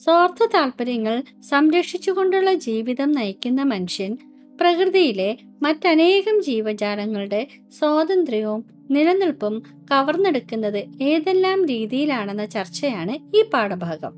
സ്വാർത്ഥ താല്പര്യങ്ങൾ സംരക്ഷിച്ചുകൊണ്ടുള്ള ജീവിതം നയിക്കുന്ന മനുഷ്യൻ പ്രകൃതിയിലെ മറ്റനേകം ജീവജാലങ്ങളുടെ സ്വാതന്ത്ര്യവും നിലനിൽപ്പും കവർന്നെടുക്കുന്നത് ഏതെല്ലാം രീതിയിലാണെന്ന ചർച്ചയാണ് ഈ പാഠഭാഗം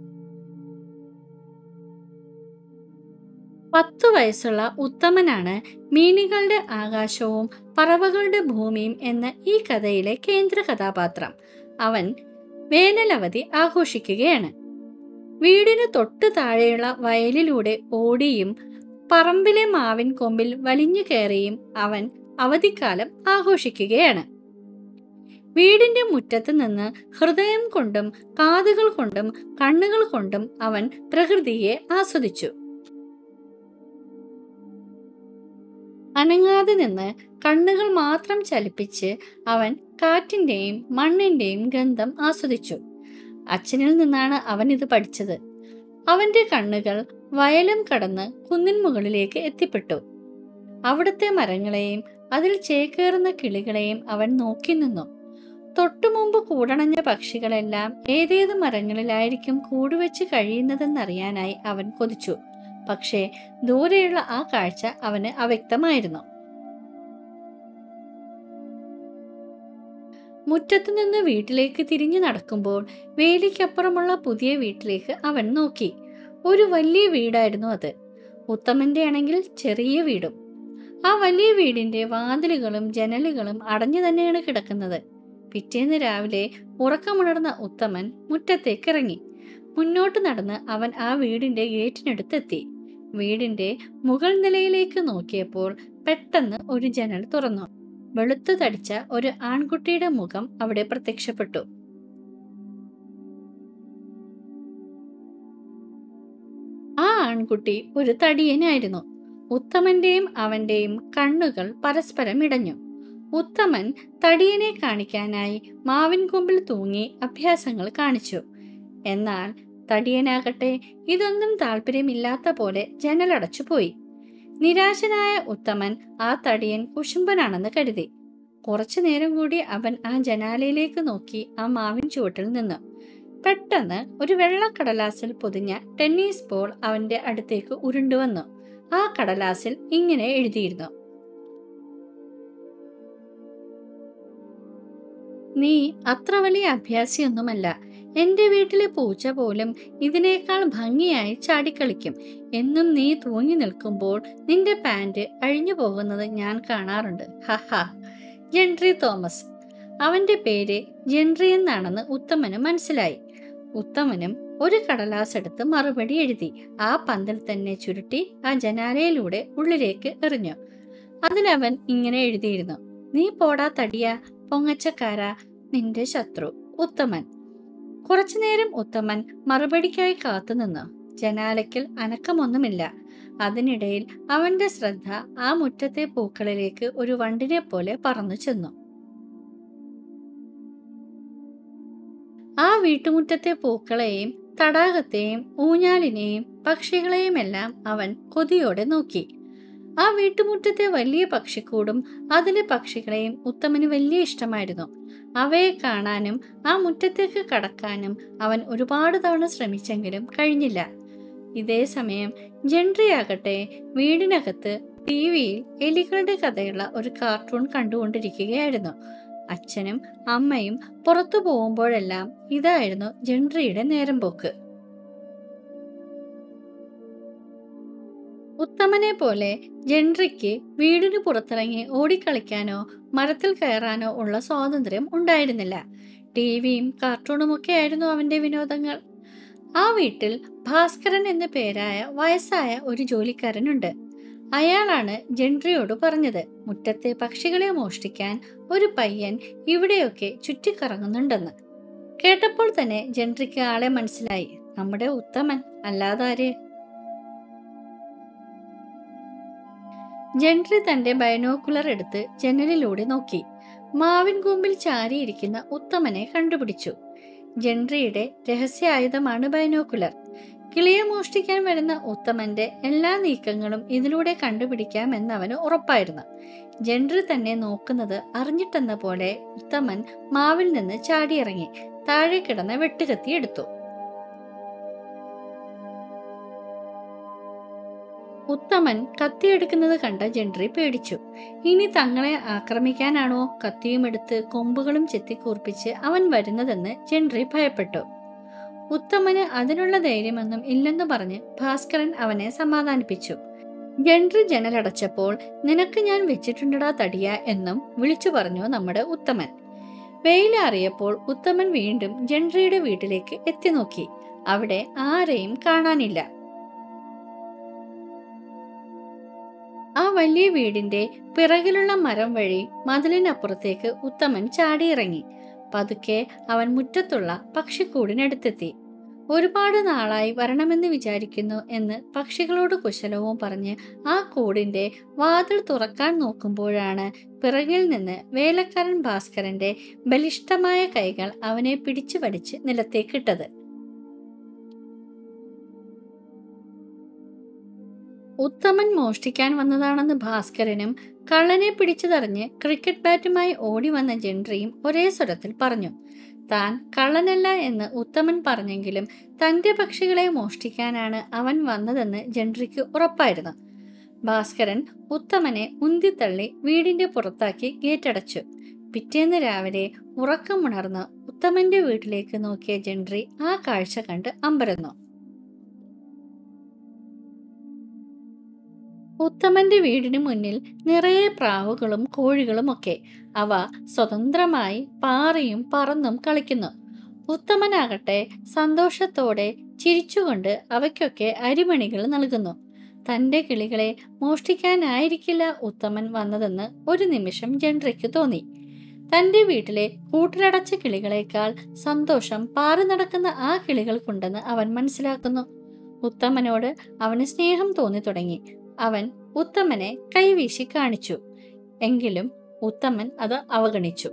പത്തു വയസ്സുള്ള ഉത്തമനാണ് മീനുകളുടെ ആകാശവും പറവകളുടെ ഭൂമിയും എന്ന ഈ കഥയിലെ കേന്ദ്ര കഥാപാത്രം അവൻ വേനലവധി ആഘോഷിക്കുകയാണ് വീടിന് തൊട്ടു താഴെയുള്ള വയലിലൂടെ ഓടിയും പറമ്പിലെ മാവിൻ കൊമ്പിൽ വലിഞ്ഞു കയറിയും അവൻ അവധിക്കാലം ആഘോഷിക്കുകയാണ് വീടിന്റെ മുറ്റത്ത് നിന്ന് ഹൃദയം കൊണ്ടും കാതുകൾ കൊണ്ടും കണ്ണുകൾ കൊണ്ടും അവൻ പ്രകൃതിയെ ആസ്വദിച്ചു അനങ്ങാതെ നിന്ന് കണ്ണുകൾ മാത്രം ചലിപ്പിച്ച് അവൻ കാറ്റിന്റെയും മണ്ണിന്റെയും ഗന്ധം ആസ്വദിച്ചു അച്ഛനിൽ നിന്നാണ് അവൻ ഇത് പഠിച്ചത് അവന്റെ കണ്ണുകൾ വയലും കടന്ന് കുന്നിൻ മുകളിലേക്ക് എത്തിപ്പെട്ടു അവിടുത്തെ മരങ്ങളെയും അതിൽ ചേക്കേറുന്ന കിളികളെയും അവൻ നോക്കി നിന്നു തൊട്ടുമുമ്പ് കൂടണഞ്ഞ പക്ഷികളെല്ലാം ഏതേത് മരങ്ങളിലായിരിക്കും കൂടുവെച്ച് കഴിയുന്നതെന്നറിയാനായി അവൻ കൊതിച്ചു പക്ഷേ ദൂരെയുള്ള ആ കാഴ്ച അവന് അവ്യക്തമായിരുന്നു മുറ്റത്തുനിന്ന് വീട്ടിലേക്ക് തിരിഞ്ഞു നടക്കുമ്പോൾ വേലിക്കപ്പുറമുള്ള പുതിയ വീട്ടിലേക്ക് അവൻ നോക്കി ഒരു വലിയ വീടായിരുന്നു അത് ഉത്തമന്റെ ആണെങ്കിൽ ചെറിയ വീടും ആ വലിയ വീടിന്റെ വാതിലുകളും ജനലുകളും അടഞ്ഞു തന്നെയാണ് കിടക്കുന്നത് പിറ്റേന്ന് രാവിലെ ഉറക്കമുണർന്ന ഉത്തമൻ മുറ്റത്തേക്ക് ഇറങ്ങി മുന്നോട്ട് നടന്ന് അവൻ ആ വീടിന്റെ ഗേറ്റിനടുത്തെത്തി വീടിന്റെ മുകൾ നിലയിലേക്ക് നോക്കിയപ്പോൾ പെട്ടെന്ന് ഒരു ജനൽ തുറന്നു വെളുത്തു തടിച്ച ഒരു ആൺകുട്ടിയുടെ മുഖം അവിടെ പ്രത്യക്ഷപ്പെട്ടു ആ ആൺകുട്ടി ഒരു തടിയനായിരുന്നു ഉത്തമന്റെയും അവന്റെയും കണ്ണുകൾ പരസ്പരം ഇടഞ്ഞു ഉത്തമൻ തടിയനെ കാണിക്കാനായി മാവിൻ കൊമ്പിൽ തൂങ്ങി അഭ്യാസങ്ങൾ കാണിച്ചു എന്നാൽ തടിയനാകട്ടെ ഇതൊന്നും താല്പര്യമില്ലാത്ത പോലെ ജനലടച്ചു പോയി നിരാശനായ ഉത്തമൻ ആ തടിയൻ കുശുംബനാണെന്ന് കരുതി കുറച്ചു നേരം കൂടി അവൻ ആ ജനാലയിലേക്ക് നോക്കി ആ മാവിൻ ചുവട്ടിൽ നിന്നു പെട്ടെന്ന് ഒരു വെള്ളക്കടലാസിൽ പൊതിഞ്ഞ ടെന്നീസ് ബോൾ അവന്റെ അടുത്തേക്ക് ഉരുണ്ടുവന്നു ആ കടലാസിൽ ഇങ്ങനെ എഴുതിയിരുന്നു നീ അത്ര വലിയ അഭ്യാസിയൊന്നുമല്ല എന്റെ വീട്ടിലെ പൂച്ച പോലും ഇതിനേക്കാൾ ഭംഗിയായി ചാടിക്കളിക്കും എന്നും നീ തൂങ്ങി നിൽക്കുമ്പോൾ നിന്റെ പാന്റ് അഴിഞ്ഞു പോകുന്നത് ഞാൻ കാണാറുണ്ട് ഹഹ ജെൻട്രി തോമസ് അവന്റെ പേര് ജെൻട്രി എന്നാണെന്ന് ഉത്തമന് മനസ്സിലായി ഉത്തമനും ഒരു കടലാസ് എടുത്ത് മറുപടി എഴുതി ആ പന്തൽ തന്നെ ചുരുട്ടി ആ ജനാലയിലൂടെ ഉള്ളിലേക്ക് എറിഞ്ഞു അതിലവൻ ഇങ്ങനെ എഴുതിയിരുന്നു നീ പോടാ തടിയ പൊങ്ങച്ചക്കാര നിന്റെ ശത്രു ഉത്തമൻ കുറച്ചുനേരം ഉത്തമൻ മറുപടിക്കായി കാത്തുനിന്നു ജനാലയ്ക്കൽ അനക്കമൊന്നുമില്ല അതിനിടയിൽ അവന്റെ ശ്രദ്ധ ആ മുറ്റത്തെ പൂക്കളിലേക്ക് ഒരു വണ്ടിനെ പോലെ പറന്നു ചെന്നു ആ വീട്ടുമുറ്റത്തെ പൂക്കളെയും തടാകത്തെയും ഊഞ്ഞാലിനെയും പക്ഷികളെയും എല്ലാം അവൻ കൊതിയോടെ നോക്കി ആ വീട്ടുമുറ്റത്തെ വലിയ പക്ഷിക്കൂടും അതിലെ പക്ഷികളെയും ഉത്തമന് വലിയ ഇഷ്ടമായിരുന്നു അവയെ കാണാനും ആ മുറ്റത്തേക്ക് കടക്കാനും അവൻ ഒരുപാട് തവണ ശ്രമിച്ചെങ്കിലും കഴിഞ്ഞില്ല ഇതേ സമയം ജെൻട്രിയാകട്ടെ വീടിനകത്ത് ടി വിയിൽ എലികളുടെ കഥയുള്ള ഒരു കാർട്ടൂൺ കണ്ടുകൊണ്ടിരിക്കുകയായിരുന്നു അച്ഛനും അമ്മയും പുറത്തു പോകുമ്പോഴെല്ലാം ഇതായിരുന്നു ജെൻട്രിയുടെ നേരം പോക്ക് ഉത്തമനെ പോലെ ജെൻട്രിക്ക് വീടിന് പുറത്തിറങ്ങി ഓടിക്കളിക്കാനോ മരത്തിൽ കയറാനോ ഉള്ള സ്വാതന്ത്ര്യം ഉണ്ടായിരുന്നില്ല ടിവിയും കാർട്ടൂണുമൊക്കെ ആയിരുന്നു അവന്റെ വിനോദങ്ങൾ ആ വീട്ടിൽ ഭാസ്കരൻ എന്ന പേരായ വയസ്സായ ഒരു ജോലിക്കാരനുണ്ട് അയാളാണ് ജെൻട്രിയോട് പറഞ്ഞത് മുറ്റത്തെ പക്ഷികളെ മോഷ്ടിക്കാൻ ഒരു പയ്യൻ ഇവിടെയൊക്കെ ചുറ്റിക്കറങ്ങുന്നുണ്ടെന്ന് കേട്ടപ്പോൾ തന്നെ ജെൻട്രിക്ക് ആളെ മനസ്സിലായി നമ്മുടെ ഉത്തമൻ അല്ലാതാര് ജെൻട്രി തന്റെ ബൈനോക്കുലർ എടുത്ത് ജനലിലൂടെ നോക്കി മാവിൻ കൂമ്പിൽ ചാരിയിരിക്കുന്ന ഉത്തമനെ കണ്ടുപിടിച്ചു ജെൻട്രിയുടെ രഹസ്യായുധമാണ് ബൈനോക്കുലർ കിളിയെ മോഷ്ടിക്കാൻ വരുന്ന ഉത്തമന്റെ എല്ലാ നീക്കങ്ങളും ഇതിലൂടെ കണ്ടുപിടിക്കാമെന്ന് അവന് ഉറപ്പായിരുന്നു ജെൻട്രി തന്നെ നോക്കുന്നത് അറിഞ്ഞിട്ടെന്ന പോലെ ഉത്തമൻ മാവിൽ നിന്ന് ചാടിയിറങ്ങി താഴെ കിടന്ന വെട്ടുകത്തി എടുത്തു ഉത്തമൻ കത്തിയെടുക്കുന്നത് കണ്ട ജെൻട്രി പേടിച്ചു ഇനി തങ്ങളെ ആക്രമിക്കാനാണോ കത്തിയുമെടുത്ത് കൊമ്പുകളും ചെത്തിക്കൂർപ്പിച്ച് അവൻ വരുന്നതെന്ന് ജെൻട്രി ഭയപ്പെട്ടു ഉത്തമന് അതിനുള്ള ധൈര്യമൊന്നും ഇല്ലെന്ന് പറഞ്ഞ് ഭാസ്കരൻ അവനെ സമാധാനിപ്പിച്ചു ജെൻട്രി ജനലടച്ചപ്പോൾ നിനക്ക് ഞാൻ വെച്ചിട്ടുണ്ടടാ തടിയ എന്നും വിളിച്ചു പറഞ്ഞു നമ്മുടെ ഉത്തമൻ വെയിലാറിയപ്പോൾ ഉത്തമൻ വീണ്ടും ജെൻട്രിയുടെ വീട്ടിലേക്ക് എത്തി നോക്കി അവിടെ ആരെയും കാണാനില്ല ആ വലിയ വീടിന്റെ പിറകിലുള്ള മരം വഴി മതിലിനപ്പുറത്തേക്ക് ഉത്തമൻ ചാടിയിറങ്ങി പതുക്കെ അവൻ മുറ്റത്തുള്ള പക്ഷിക്കൂടിനടുത്തെത്തി ഒരുപാട് നാളായി വരണമെന്ന് വിചാരിക്കുന്നു എന്ന് പക്ഷികളോട് കുശലവും പറഞ്ഞ് ആ കൂടിന്റെ വാതിൽ തുറക്കാൻ നോക്കുമ്പോഴാണ് പിറകിൽ നിന്ന് വേലക്കാരൻ ഭാസ്കരന്റെ ബലിഷ്ഠമായ കൈകൾ അവനെ പിടിച്ചു വലിച്ച് നിലത്തേക്കിട്ടത് ഉത്തമൻ മോഷ്ടിക്കാൻ വന്നതാണെന്ന് ഭാസ്കരനും കള്ളനെ പിടിച്ചതറിഞ്ഞ് ക്രിക്കറ്റ് ബാറ്റുമായി ഓടി വന്ന ജെൻട്രിയും ഒരേ സ്വരത്തിൽ പറഞ്ഞു താൻ കള്ളനല്ല എന്ന് ഉത്തമൻ പറഞ്ഞെങ്കിലും തന്റെ പക്ഷികളെ മോഷ്ടിക്കാനാണ് അവൻ വന്നതെന്ന് ജെൻട്രിക്ക് ഉറപ്പായിരുന്നു ഭാസ്കരൻ ഉത്തമനെ ഉന്തിത്തള്ളി വീടിന്റെ പുറത്താക്കി ഗേറ്റടച്ചു പിറ്റേന്ന് രാവിലെ ഉറക്കമുണർന്ന് ഉത്തമന്റെ വീട്ടിലേക്ക് നോക്കിയ ജെൻട്രി ആ കാഴ്ച കണ്ട് അമ്പരന്നു ഉത്തമന്റെ വീടിന് മുന്നിൽ നിറയെ പ്രാവുകളും കോഴികളും ഒക്കെ അവ സ്വതന്ത്രമായി പാറിയും പറന്നും കളിക്കുന്നു ഉത്തമനാകട്ടെ സന്തോഷത്തോടെ ചിരിച്ചുകൊണ്ട് അവയ്ക്കൊക്കെ അരിമണികൾ നൽകുന്നു തന്റെ കിളികളെ മോഷ്ടിക്കാനായിരിക്കില്ല ഉത്തമൻ വന്നതെന്ന് ഒരു നിമിഷം ജെൻട്രിക്ക് തോന്നി തന്റെ വീട്ടിലെ കൂട്ടിലടച്ച കിളികളെക്കാൾ സന്തോഷം പാറി നടക്കുന്ന ആ കിളികൾക്കുണ്ടെന്ന് അവൻ മനസ്സിലാക്കുന്നു ഉത്തമനോട് അവന് സ്നേഹം തോന്നി തുടങ്ങി അവൻ ഉത്തമനെ കൈവീശി കാണിച്ചു എങ്കിലും ഉത്തമൻ അത് അവഗണിച്ചു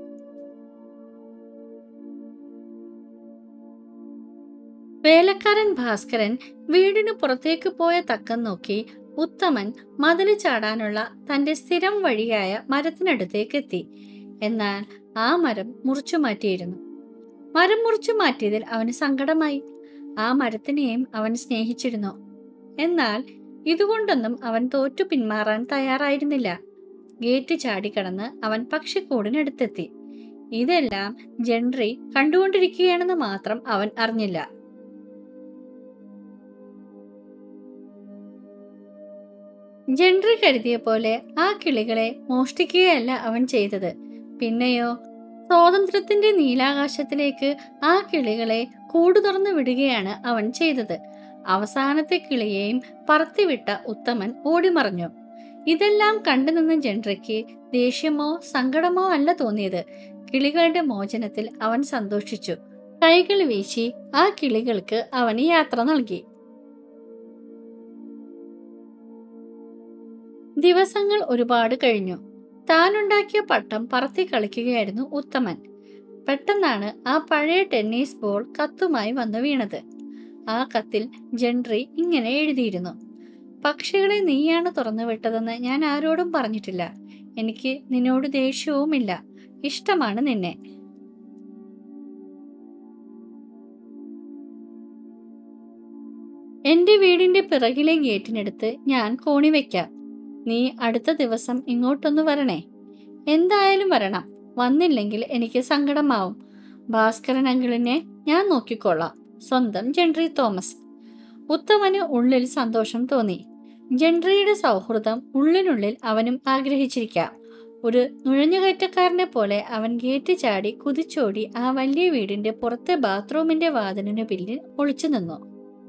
വേലക്കാരൻ ഭാസ്കരൻ വീടിന് പുറത്തേക്ക് പോയ തക്കം നോക്കി ഉത്തമൻ മതില് ചാടാനുള്ള തന്റെ സ്ഥിരം വഴിയായ മരത്തിനടുത്തേക്ക് എത്തി എന്നാൽ ആ മരം മുറിച്ചു മാറ്റിയിരുന്നു മരം മുറിച്ചു മാറ്റിയതിൽ അവന് സങ്കടമായി ആ മരത്തിനെയും അവൻ സ്നേഹിച്ചിരുന്നു എന്നാൽ ഇതുകൊണ്ടൊന്നും അവൻ തോറ്റു പിന്മാറാൻ തയ്യാറായിരുന്നില്ല ഗേറ്റ് ചാടിക്കടന്ന് അവൻ പക്ഷിക്കൂടിനടുത്തെത്തി ഇതെല്ലാം ജെൻട്രി കണ്ടുകൊണ്ടിരിക്കുകയാണെന്ന് മാത്രം അവൻ അറിഞ്ഞില്ല ജെൻട്രി കരുതിയ പോലെ ആ കിളികളെ മോഷ്ടിക്കുകയല്ല അവൻ ചെയ്തത് പിന്നെയോ സ്വാതന്ത്ര്യത്തിന്റെ നീലാകാശത്തിലേക്ക് ആ കിളികളെ കൂടു തുറന്നു വിടുകയാണ് അവൻ ചെയ്തത് അവസാനത്തെ കിളിയെയും പറത്തിവിട്ട ഉത്തമൻ ഓടിമറഞ്ഞു ഇതെല്ലാം കണ്ടു നിന്ന ജെൻട്രിക്ക് ദേഷ്യമോ സങ്കടമോ അല്ല തോന്നിയത് കിളികളുടെ മോചനത്തിൽ അവൻ സന്തോഷിച്ചു കൈകൾ വീശി ആ കിളികൾക്ക് അവൻ യാത്ര നൽകി ദിവസങ്ങൾ ഒരുപാട് കഴിഞ്ഞു താനുണ്ടാക്കിയ പട്ടം പറത്തി കളിക്കുകയായിരുന്നു ഉത്തമൻ പെട്ടെന്നാണ് ആ പഴയ ടെന്നീസ് ബോൾ കത്തുമായി വന്നു വീണത് ആ കത്തിൽ ജെൻട്രി ഇങ്ങനെ എഴുതിയിരുന്നു പക്ഷികളെ നീയാണ് തുറന്നു വിട്ടതെന്ന് ഞാൻ ആരോടും പറഞ്ഞിട്ടില്ല എനിക്ക് നിന്നോട് ദേഷ്യവുമില്ല ഇഷ്ടമാണ് നിന്നെ എന്റെ വീടിന്റെ പിറകിലെ ഗേറ്റിനടുത്ത് ഞാൻ കോണി വെക്കാം നീ അടുത്ത ദിവസം ഇങ്ങോട്ടൊന്ന് വരണേ എന്തായാലും വരണം വന്നില്ലെങ്കിൽ എനിക്ക് സങ്കടമാവും ഭാസ്കരൻ അങ്കിളിനെ ഞാൻ നോക്കിക്കൊള്ളാം സ്വന്തം ജെൻട്രി തോമസ് ഉത്തമന് ഉള്ളിൽ സന്തോഷം തോന്നി ജെൻട്രിയുടെ സൗഹൃദം ഉള്ളിനുള്ളിൽ അവനും ആഗ്രഹിച്ചിരിക്കാം ഒരു നുഴഞ്ഞുകയറ്റക്കാരനെ പോലെ അവൻ ഗേറ്റ് ചാടി കുതിച്ചോടി ആ വലിയ വീടിന്റെ പുറത്തെ ബാത്റൂമിന്റെ വാതിലിനു പിന്നിൽ ഒളിച്ചു നിന്നു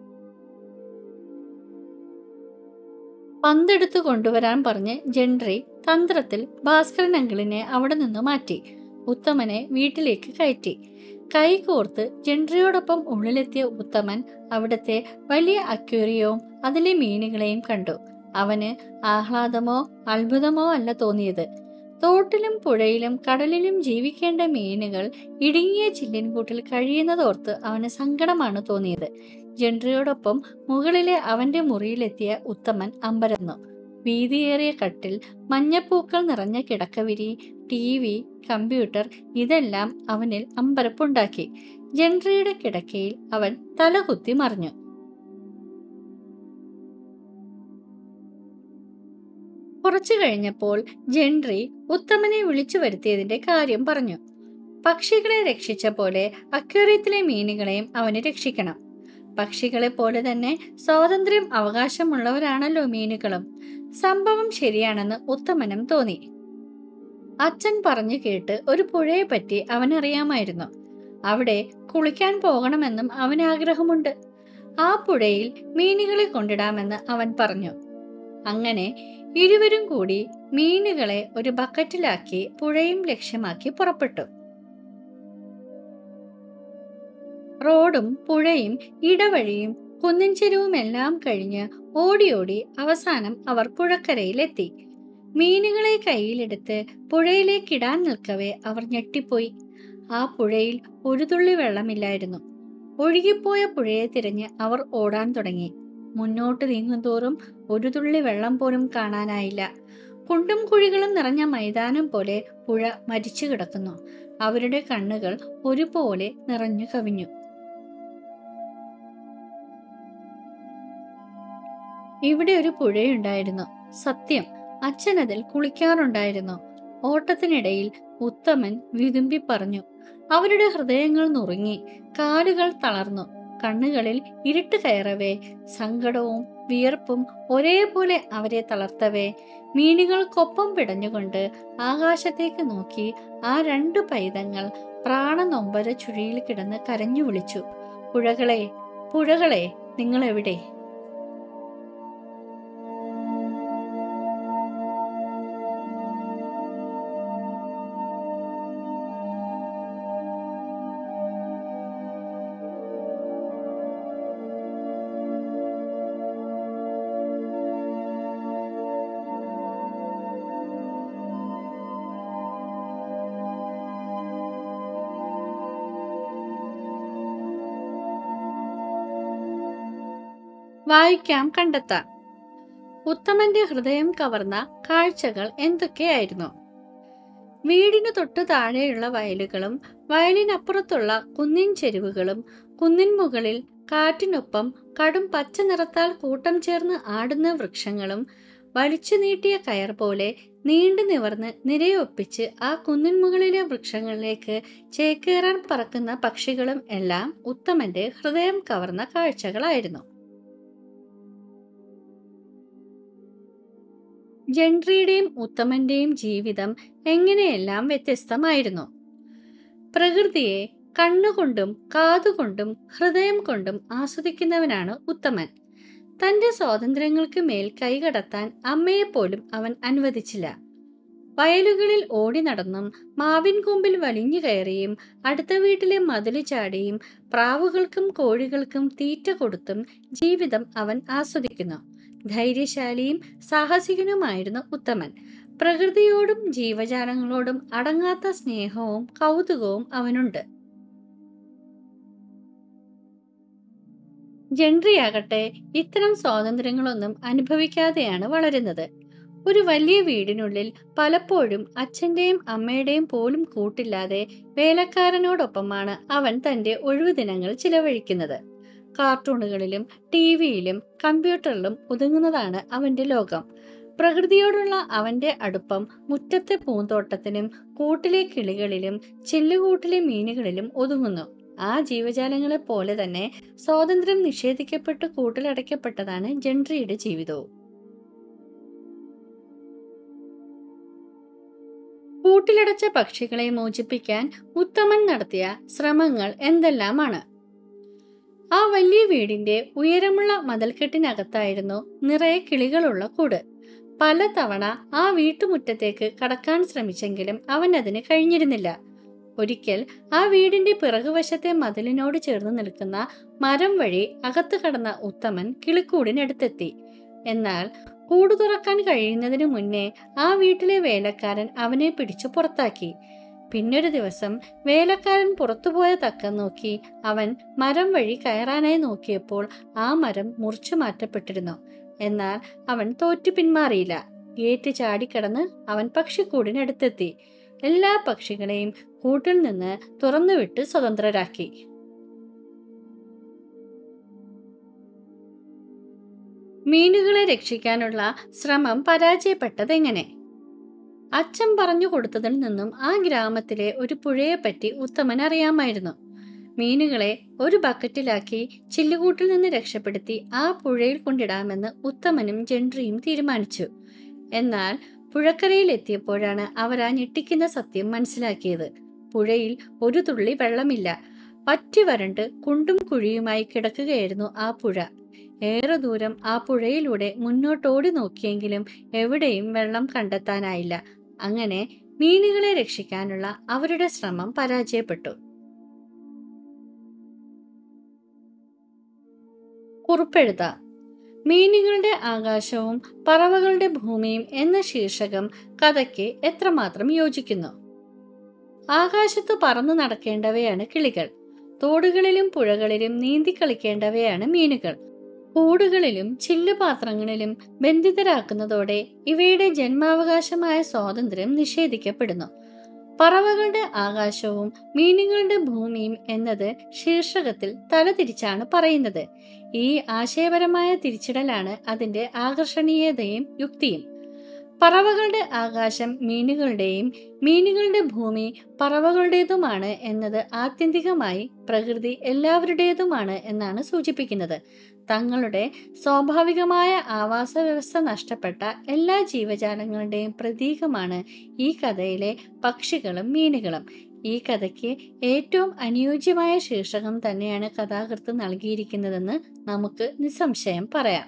പന്തെടുത്തു കൊണ്ടുവരാൻ പറഞ്ഞ് ജെൻട്രി തന്ത്രത്തിൽ ഭാസ്കരൻ അങ്കിളിനെ അവിടെ നിന്ന് മാറ്റി ഉത്തമനെ വീട്ടിലേക്ക് കയറ്റി കൈ കോർത്ത് ജെൻട്രിയോടൊപ്പം ഉള്ളിലെത്തിയ ഉത്തമൻ അവിടുത്തെ വലിയ അക്വേറിയവും അതിലെ മീനുകളെയും കണ്ടു അവന് ആഹ്ലാദമോ അത്ഭുതമോ അല്ല തോന്നിയത് തോട്ടിലും പുഴയിലും കടലിലും ജീവിക്കേണ്ട മീനുകൾ ഇടുങ്ങിയ ചില്ലിൻകൂട്ടിൽ കഴിയുന്നതോർത്ത് അവന് സങ്കടമാണ് തോന്നിയത് ജെൻട്രിയോടൊപ്പം മുകളിലെ അവന്റെ മുറിയിലെത്തിയ ഉത്തമൻ അമ്പരന്നു വീതിയേറിയ കട്ടിൽ മഞ്ഞപ്പൂക്കൾ നിറഞ്ഞ കിടക്കവിരി ടി വി കമ്പ്യൂട്ടർ ഇതെല്ലാം അവനിൽ അമ്പരപ്പുണ്ടാക്കി ജെൻട്രിയുടെ കിടക്കയിൽ അവൻ തലകുത്തി മറിഞ്ഞു കുറച്ചു കഴിഞ്ഞപ്പോൾ ജെൻട്രി ഉത്തമനെ വിളിച്ചു വരുത്തിയതിന്റെ കാര്യം പറഞ്ഞു പക്ഷികളെ രക്ഷിച്ച പോലെ അക്വേറിയത്തിലെ മീനുകളെയും അവന് രക്ഷിക്കണം പക്ഷികളെ പോലെ തന്നെ സ്വാതന്ത്ര്യം അവകാശമുള്ളവരാണല്ലോ മീനുകളും സംഭവം ശരിയാണെന്ന് ഉത്തമനും തോന്നി അച്ഛൻ പറഞ്ഞു കേട്ട് ഒരു പുഴയെ പറ്റി അവനറിയാമായിരുന്നു അവിടെ കുളിക്കാൻ പോകണമെന്നും അവന് ആഗ്രഹമുണ്ട് ആ പുഴയിൽ മീനുകളെ കൊണ്ടിടാമെന്ന് അവൻ പറഞ്ഞു അങ്ങനെ ഇരുവരും കൂടി മീനുകളെ ഒരു ബക്കറ്റിലാക്കി പുഴയും ലക്ഷ്യമാക്കി പുറപ്പെട്ടു റോഡും പുഴയും ഇടവഴിയും കുന്നിൻ ചെരുവുമെല്ലാം കഴിഞ്ഞ് ഓടി ഓടി അവസാനം അവർ പുഴക്കരയിലെത്തി മീനുകളെ കയ്യിലെടുത്ത് പുഴയിലേക്കിടാൻ നിൽക്കവേ അവർ ഞെട്ടിപ്പോയി ആ പുഴയിൽ ഒരു തുള്ളി വെള്ളമില്ലായിരുന്നു ഒഴുകിപ്പോയ പുഴയെ തിരഞ്ഞ് അവർ ഓടാൻ തുടങ്ങി മുന്നോട്ട് നീങ്ങുന്തോറും ഒരു തുള്ളി വെള്ളം പോലും കാണാനായില്ല കുണ്ടും കുഴികളും നിറഞ്ഞ മൈതാനം പോലെ പുഴ മരിച്ചു കിടക്കുന്നു അവരുടെ കണ്ണുകൾ ഒരുപോലെ നിറഞ്ഞു കവിഞ്ഞു ഇവിടെ ഒരു പുഴയുണ്ടായിരുന്നു സത്യം അച്ഛൻ അതിൽ കുളിക്കാറുണ്ടായിരുന്നു ഓട്ടത്തിനിടയിൽ ഉത്തമൻ വിതുമ്പി പറഞ്ഞു അവരുടെ ഹൃദയങ്ങൾ നുറുങ്ങി കാലുകൾ തളർന്നു കണ്ണുകളിൽ ഇരുട്ട് കയറവേ സങ്കടവും വിയർപ്പും ഒരേപോലെ അവരെ തളർത്തവേ മീനുകൾക്കൊപ്പം പിടഞ്ഞുകൊണ്ട് ആകാശത്തേക്ക് നോക്കി ആ രണ്ടു പൈതങ്ങൾ പ്രാണനൊമ്പര ചുഴിയിൽ കിടന്ന് കരഞ്ഞു വിളിച്ചു പുഴകളെ പുഴകളെ നിങ്ങൾ എവിടെ വായിക്കാം കണ്ടെത്താം ഉത്തമന്റെ ഹൃദയം കവർന്ന കാഴ്ചകൾ എന്തൊക്കെയായിരുന്നു വീടിനു തൊട്ടു താഴെയുള്ള വയലുകളും വയലിനപ്പുറത്തുള്ള കുന്നിൻ ചെരുവുകളും കുന്നിൻ മുകളിൽ കാറ്റിനൊപ്പം കടും പച്ച നിറത്താൽ കൂട്ടം ചേർന്ന് ആടുന്ന വൃക്ഷങ്ങളും വലിച്ചു നീട്ടിയ കയർ പോലെ നീണ്ടു നിവർന്ന് നിരയൊപ്പിച്ച് ആ കുന്നിൻ മുകളിലെ വൃക്ഷങ്ങളിലേക്ക് ചേക്കേറാൻ പറക്കുന്ന പക്ഷികളും എല്ലാം ഉത്തമന്റെ ഹൃദയം കവർന്ന കാഴ്ചകളായിരുന്നു ജൻട്രിയുടെയും ഉത്തമന്റെയും ജീവിതം എങ്ങനെയെല്ലാം വ്യത്യസ്തമായിരുന്നു പ്രകൃതിയെ കണ്ണുകൊണ്ടും കാതുകൊണ്ടും ഹൃദയം കൊണ്ടും ആസ്വദിക്കുന്നവനാണ് ഉത്തമൻ തന്റെ സ്വാതന്ത്ര്യങ്ങൾക്ക് മേൽ കൈകടത്താൻ അമ്മയെപ്പോലും അവൻ അനുവദിച്ചില്ല വയലുകളിൽ ഓടി നടന്നും മാവിൻ കൊമ്പിൽ വലിഞ്ഞു കയറിയും അടുത്ത വീട്ടിലെ മതില് ചാടിയും പ്രാവുകൾക്കും കോഴികൾക്കും തീറ്റ കൊടുത്തും ജീവിതം അവൻ ആസ്വദിക്കുന്നു ധൈര്യശാലിയും സാഹസികനുമായിരുന്നു ഉത്തമൻ പ്രകൃതിയോടും ജീവജാലങ്ങളോടും അടങ്ങാത്ത സ്നേഹവും കൗതുകവും അവനുണ്ട് ജെൻട്രിയാകട്ടെ ഇത്തരം സ്വാതന്ത്ര്യങ്ങളൊന്നും അനുഭവിക്കാതെയാണ് വളരുന്നത് ഒരു വലിയ വീടിനുള്ളിൽ പലപ്പോഴും അച്ഛന്റെയും അമ്മയുടെയും പോലും കൂട്ടില്ലാതെ വേലക്കാരനോടൊപ്പമാണ് അവൻ തന്റെ ഒഴിവുദിനങ്ങൾ ചിലവഴിക്കുന്നത് കാർട്ടൂണുകളിലും ടി വിയിലും കമ്പ്യൂട്ടറിലും ഒതുങ്ങുന്നതാണ് അവന്റെ ലോകം പ്രകൃതിയോടുള്ള അവന്റെ അടുപ്പം മുറ്റത്തെ പൂന്തോട്ടത്തിനും കൂട്ടിലെ കിളികളിലും ചില്ലുകൂട്ടിലെ മീനുകളിലും ഒതുങ്ങുന്നു ആ ജീവജാലങ്ങളെ പോലെ തന്നെ സ്വാതന്ത്ര്യം നിഷേധിക്കപ്പെട്ട് കൂട്ടിലടയ്ക്കപ്പെട്ടതാണ് ജെൻട്രിയുടെ ജീവിതവും കൂട്ടിലടച്ച പക്ഷികളെ മോചിപ്പിക്കാൻ ഉത്തമൻ നടത്തിയ ശ്രമങ്ങൾ എന്തെല്ലാമാണ് ആ വലിയ വീടിന്റെ ഉയരമുള്ള മതിൽക്കെട്ടിനകത്തായിരുന്നു നിറയെ കിളികളുള്ള കൂട് പല തവണ ആ വീട്ടുമുറ്റത്തേക്ക് കടക്കാൻ ശ്രമിച്ചെങ്കിലും അവൻ അതിന് കഴിഞ്ഞിരുന്നില്ല ഒരിക്കൽ ആ വീടിന്റെ പിറകുവശത്തെ മതിലിനോട് ചേർന്ന് നിൽക്കുന്ന മരം വഴി അകത്ത് കടന്ന ഉത്തമൻ കിളിക്കൂടിനടുത്തെത്തി എന്നാൽ കൂട് തുറക്കാൻ കഴിയുന്നതിനു മുന്നേ ആ വീട്ടിലെ വേലക്കാരൻ അവനെ പിടിച്ചു പുറത്താക്കി പിന്നൊരു ദിവസം വേലക്കാരൻ പുറത്തുപോയ തക്കം നോക്കി അവൻ മരം വഴി കയറാനായി നോക്കിയപ്പോൾ ആ മരം മുറിച്ചു മാറ്റപ്പെട്ടിരുന്നു എന്നാൽ അവൻ തോറ്റു പിന്മാറിയില്ല ഗേറ്റ് ചാടിക്കടന്ന് അവൻ പക്ഷിക്കൂടിനടുത്തെത്തി എല്ലാ പക്ഷികളെയും കൂട്ടിൽ നിന്ന് തുറന്നുവിട്ട് സ്വതന്ത്രരാക്കി മീനുകളെ രക്ഷിക്കാനുള്ള ശ്രമം പരാജയപ്പെട്ടതെങ്ങനെ അച്ഛൻ പറഞ്ഞു കൊടുത്തതിൽ നിന്നും ആ ഗ്രാമത്തിലെ ഒരു പുഴയെപ്പറ്റി ഉത്തമൻ അറിയാമായിരുന്നു മീനുകളെ ഒരു ബക്കറ്റിലാക്കി ചില്ലുകൂട്ടിൽ നിന്ന് രക്ഷപ്പെടുത്തി ആ പുഴയിൽ കൊണ്ടിടാമെന്ന് ഉത്തമനും ജെൻട്രിയും തീരുമാനിച്ചു എന്നാൽ പുഴക്കരയിൽ എത്തിയപ്പോഴാണ് അവർ ആ ഞെട്ടിക്കുന്ന സത്യം മനസ്സിലാക്കിയത് പുഴയിൽ ഒരു തുള്ളി വെള്ളമില്ല പറ്റി വരണ്ട് കുണ്ടും കുഴിയുമായി കിടക്കുകയായിരുന്നു ആ പുഴ ഏറെ ദൂരം ആ പുഴയിലൂടെ മുന്നോട്ടോടി നോക്കിയെങ്കിലും എവിടെയും വെള്ളം കണ്ടെത്താനായില്ല അങ്ങനെ മീനുകളെ രക്ഷിക്കാനുള്ള അവരുടെ ശ്രമം പരാജയപ്പെട്ടു കുറിപ്പെഴുത മീനുകളുടെ ആകാശവും പറവകളുടെ ഭൂമിയും എന്ന ശീർഷകം കഥയ്ക്ക് എത്രമാത്രം യോജിക്കുന്നു ആകാശത്ത് പറന്നു നടക്കേണ്ടവയാണ് കിളികൾ തോടുകളിലും പുഴകളിലും നീന്തി കളിക്കേണ്ടവയാണ് മീനുകൾ കൂടുകളിലും ചില്ലുപാത്രങ്ങളിലും ബന്ധിതരാക്കുന്നതോടെ ഇവയുടെ ജന്മാവകാശമായ സ്വാതന്ത്ര്യം നിഷേധിക്കപ്പെടുന്നു പറവകളുടെ ആകാശവും മീനുകളുടെ ഭൂമിയും എന്നത് ശീർഷകത്തിൽ തലതിരിച്ചാണ് പറയുന്നത് ഈ ആശയപരമായ തിരിച്ചിടലാണ് അതിന്റെ ആകർഷണീയതയും യുക്തിയും പറവകളുടെ ആകാശം മീനുകളുടെയും മീനുകളുടെ ഭൂമി പറവകളുടേതുമാണ് എന്നത് ആത്യന്തികമായി പ്രകൃതി എല്ലാവരുടേതുമാണ് എന്നാണ് സൂചിപ്പിക്കുന്നത് തങ്ങളുടെ സ്വാഭാവികമായ ആവാസ വ്യവസ്ഥ നഷ്ടപ്പെട്ട എല്ലാ ജീവജാലങ്ങളുടെയും പ്രതീകമാണ് ഈ കഥയിലെ പക്ഷികളും മീനുകളും ഈ കഥയ്ക്ക് ഏറ്റവും അനുയോജ്യമായ ശീർഷകം തന്നെയാണ് കഥാകൃത്ത് നൽകിയിരിക്കുന്നതെന്ന് നമുക്ക് നിസ്സംശയം പറയാം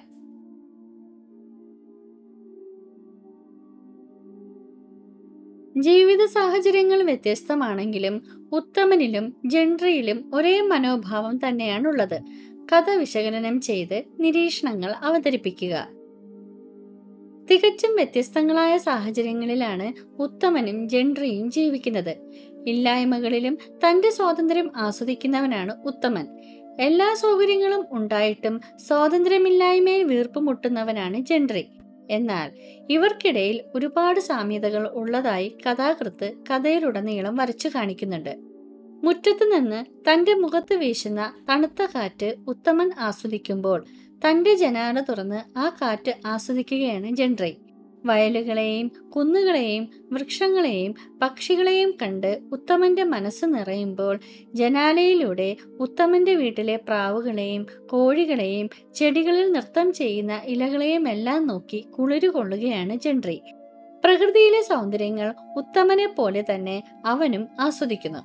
ജീവിത സാഹചര്യങ്ങൾ വ്യത്യസ്തമാണെങ്കിലും ഉത്തമനിലും ജെൻട്രിയിലും ഒരേ മനോഭാവം തന്നെയാണുള്ളത് കഥ വിശകലനം ചെയ്ത് നിരീക്ഷണങ്ങൾ അവതരിപ്പിക്കുക തികച്ചും വ്യത്യസ്തങ്ങളായ സാഹചര്യങ്ങളിലാണ് ഉത്തമനും ജെൻട്രിയും ജീവിക്കുന്നത് ഇല്ലായ്മകളിലും തന്റെ സ്വാതന്ത്ര്യം ആസ്വദിക്കുന്നവനാണ് ഉത്തമൻ എല്ലാ സൗകര്യങ്ങളും ഉണ്ടായിട്ടും സ്വാതന്ത്ര്യമില്ലായ്മയിൽ വീർപ്പുമുട്ടുന്നവനാണ് ജെൻട്രി എന്നാൽ ഇവർക്കിടയിൽ ഒരുപാട് സാമ്യതകൾ ഉള്ളതായി കഥാകൃത്ത് കഥയിലുടനീളം വരച്ചു കാണിക്കുന്നുണ്ട് മുറ്റത്ത് നിന്ന് തന്റെ മുഖത്ത് വീശുന്ന തണുത്ത കാറ്റ് ഉത്തമൻ ആസ്വദിക്കുമ്പോൾ തന്റെ ജനാല തുറന്ന് ആ കാറ്റ് ആസ്വദിക്കുകയാണ് ജെൻട്രി വയലുകളെയും കുന്നുകളെയും വൃക്ഷങ്ങളെയും പക്ഷികളെയും കണ്ട് ഉത്തമന്റെ മനസ്സ് നിറയുമ്പോൾ ജനാലയിലൂടെ ഉത്തമന്റെ വീട്ടിലെ പ്രാവുകളെയും കോഴികളെയും ചെടികളിൽ നൃത്തം ചെയ്യുന്ന ഇലകളെയും എല്ലാം നോക്കി കുളിരുകൊള്ളുകയാണ് ജെൻട്രി പ്രകൃതിയിലെ സൗന്ദര്യങ്ങൾ ഉത്തമനെ പോലെ തന്നെ അവനും ആസ്വദിക്കുന്നു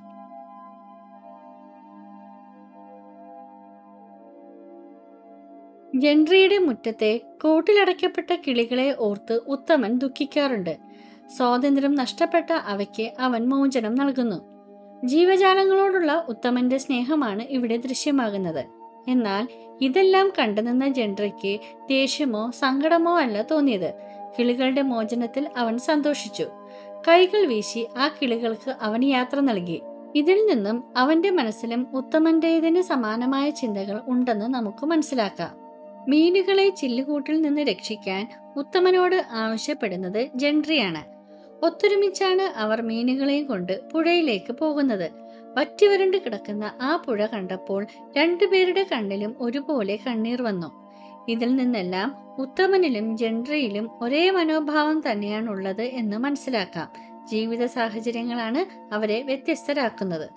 ജെൻട്രിയുടെ മുറ്റത്തെ കൂട്ടിലടയ്ക്കപ്പെട്ട കിളികളെ ഓർത്ത് ഉത്തമൻ ദുഃഖിക്കാറുണ്ട് സ്വാതന്ത്ര്യം നഷ്ടപ്പെട്ട അവയ്ക്ക് അവൻ മോചനം നൽകുന്നു ജീവജാലങ്ങളോടുള്ള ഉത്തമന്റെ സ്നേഹമാണ് ഇവിടെ ദൃശ്യമാകുന്നത് എന്നാൽ ഇതെല്ലാം കണ്ടുനിന്ന ജെൻട്രിക്ക് ദേഷ്യമോ സങ്കടമോ അല്ല തോന്നിയത് കിളികളുടെ മോചനത്തിൽ അവൻ സന്തോഷിച്ചു കൈകൾ വീശി ആ കിളികൾക്ക് അവൻ യാത്ര നൽകി ഇതിൽ നിന്നും അവന്റെ മനസ്സിലും ഉത്തമന്റേതിന് സമാനമായ ചിന്തകൾ ഉണ്ടെന്ന് നമുക്ക് മനസ്സിലാക്കാം മീനുകളെ ചില്ലുകൂട്ടിൽ നിന്ന് രക്ഷിക്കാൻ ഉത്തമനോട് ആവശ്യപ്പെടുന്നത് ജെൻട്രിയാണ് ഒത്തൊരുമിച്ചാണ് അവർ മീനുകളെയും കൊണ്ട് പുഴയിലേക്ക് പോകുന്നത് വറ്റിവരണ്ട് കിടക്കുന്ന ആ പുഴ കണ്ടപ്പോൾ രണ്ടുപേരുടെ കണ്ണിലും ഒരുപോലെ കണ്ണീർ വന്നു ഇതിൽ നിന്നെല്ലാം ഉത്തമനിലും ജെൻട്രിയിലും ഒരേ മനോഭാവം തന്നെയാണുള്ളത് എന്ന് മനസ്സിലാക്കാം ജീവിത സാഹചര്യങ്ങളാണ് അവരെ വ്യത്യസ്തരാക്കുന്നത്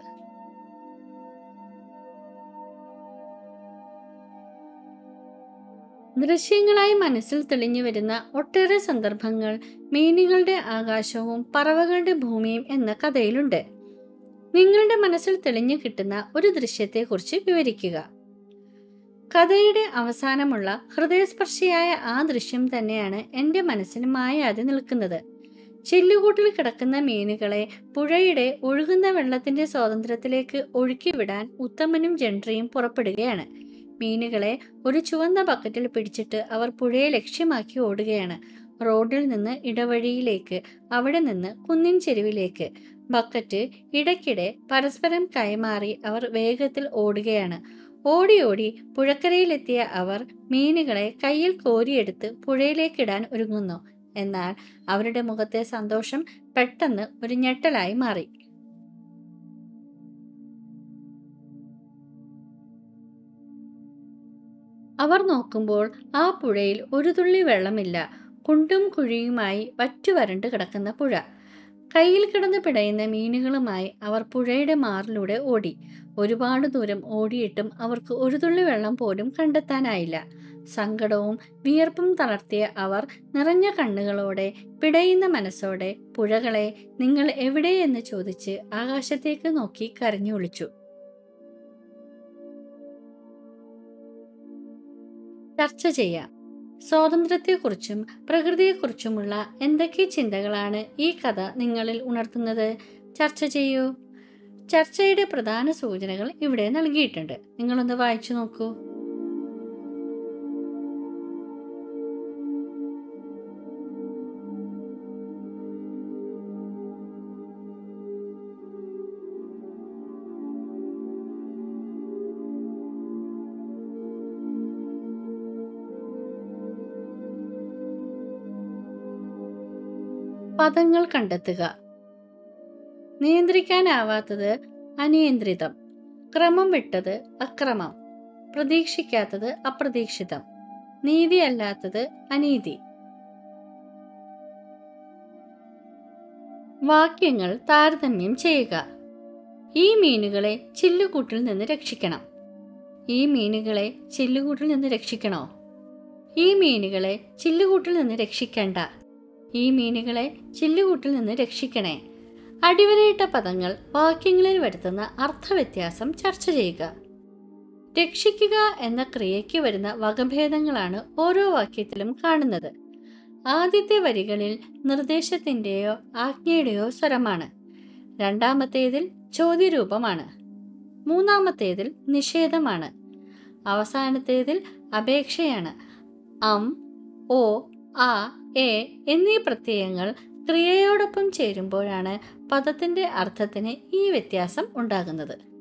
ദൃശ്യങ്ങളായി മനസ്സിൽ തെളിഞ്ഞു വരുന്ന ഒട്ടേറെ സന്ദർഭങ്ങൾ മീനുകളുടെ ആകാശവും പറവകളുടെ ഭൂമിയും എന്ന കഥയിലുണ്ട് നിങ്ങളുടെ മനസ്സിൽ തെളിഞ്ഞു കിട്ടുന്ന ഒരു ദൃശ്യത്തെക്കുറിച്ച് വിവരിക്കുക കഥയുടെ അവസാനമുള്ള ഹൃദയസ്പർശിയായ ആ ദൃശ്യം തന്നെയാണ് എൻ്റെ മനസ്സിൽ മായാതെ നിൽക്കുന്നത് ചില്ലുകൂട്ടിൽ കിടക്കുന്ന മീനുകളെ പുഴയുടെ ഒഴുകുന്ന വെള്ളത്തിന്റെ സ്വാതന്ത്ര്യത്തിലേക്ക് ഒഴുക്കിവിടാൻ ഉത്തമനും ജെൻട്രിയും പുറപ്പെടുകയാണ് മീനുകളെ ഒരു ചുവന്ന ബക്കറ്റിൽ പിടിച്ചിട്ട് അവർ പുഴയെ ലക്ഷ്യമാക്കി ഓടുകയാണ് റോഡിൽ നിന്ന് ഇടവഴിയിലേക്ക് അവിടെ നിന്ന് കുന്നിൻ ചെരുവിലേക്ക് ബക്കറ്റ് ഇടയ്ക്കിടെ പരസ്പരം കൈമാറി അവർ വേഗത്തിൽ ഓടുകയാണ് ഓടി ഓടി പുഴക്കരയിലെത്തിയ അവർ മീനുകളെ കയ്യിൽ കോരിയെടുത്ത് പുഴയിലേക്കിടാൻ ഒരുങ്ങുന്നു എന്നാൽ അവരുടെ മുഖത്തെ സന്തോഷം പെട്ടെന്ന് ഒരു ഞെട്ടലായി മാറി അവർ നോക്കുമ്പോൾ ആ പുഴയിൽ ഒരു തുള്ളി വെള്ളമില്ല കുണ്ടും കുഴിയുമായി വറ്റുവരണ്ട് കിടക്കുന്ന പുഴ കയ്യിൽ കിടന്ന് പിടയുന്ന മീനുകളുമായി അവർ പുഴയുടെ മാറിലൂടെ ഓടി ഒരുപാട് ദൂരം ഓടിയിട്ടും അവർക്ക് ഒരു തുള്ളി വെള്ളം പോലും കണ്ടെത്താനായില്ല സങ്കടവും വിയർപ്പും തളർത്തിയ അവർ നിറഞ്ഞ കണ്ണുകളോടെ പിടയുന്ന മനസ്സോടെ പുഴകളെ നിങ്ങൾ എവിടെയെന്ന് ചോദിച്ച് ആകാശത്തേക്ക് നോക്കി കരഞ്ഞു വിളിച്ചു ചർച്ച ചെയ്യാം സ്വാതന്ത്ര്യത്തെക്കുറിച്ചും പ്രകൃതിയെക്കുറിച്ചുമുള്ള എന്തൊക്കെ ചിന്തകളാണ് ഈ കഥ നിങ്ങളിൽ ഉണർത്തുന്നത് ചർച്ച ചെയ്യൂ ചർച്ചയുടെ പ്രധാന സൂചനകൾ ഇവിടെ നൽകിയിട്ടുണ്ട് നിങ്ങളൊന്ന് വായിച്ചു നോക്കൂ പദങ്ങൾ കണ്ടെത്തുക നിയന്ത്രിക്കാനാവാത്തത് അനിയന്ത്രിതം ക്രമം വിട്ടത് അക്രമം പ്രതീക്ഷിക്കാത്തത് അപ്രതീക്ഷിതം നീതിയല്ലാത്തത് അനീതി വാക്യങ്ങൾ താരതമ്യം ചെയ്യുക ഈ മീനുകളെ ചില്ലുകൂട്ടിൽ നിന്ന് രക്ഷിക്കണം ഈ മീനുകളെ ചില്ലുകൂട്ടിൽ നിന്ന് രക്ഷിക്കണോ ഈ മീനുകളെ ചില്ലുകൂട്ടിൽ നിന്ന് രക്ഷിക്കണ്ട ഈ മീനുകളെ ചില്ലുകൂട്ടിൽ നിന്ന് രക്ഷിക്കണേ അടിവരയിട്ട പദങ്ങൾ വാക്യങ്ങളിൽ വരുത്തുന്ന അർത്ഥവ്യത്യാസം ചർച്ച ചെയ്യുക രക്ഷിക്കുക എന്ന ക്രിയയ്ക്ക് വരുന്ന വകഭേദങ്ങളാണ് ഓരോ വാക്യത്തിലും കാണുന്നത് ആദ്യത്തെ വരികളിൽ നിർദ്ദേശത്തിൻ്റെയോ ആജ്ഞയുടെയോ സ്വരമാണ് രണ്ടാമത്തേതിൽ ചോദ്യരൂപമാണ് മൂന്നാമത്തേതിൽ നിഷേധമാണ് അവസാനത്തേതിൽ അപേക്ഷയാണ് അം ഓ ആ എ എന്നീ പ്രത്യയങ്ങൾ ക്രിയയോടൊപ്പം ചേരുമ്പോഴാണ് പദത്തിന്റെ അർത്ഥത്തിന് ഈ വ്യത്യാസം ഉണ്ടാകുന്നത്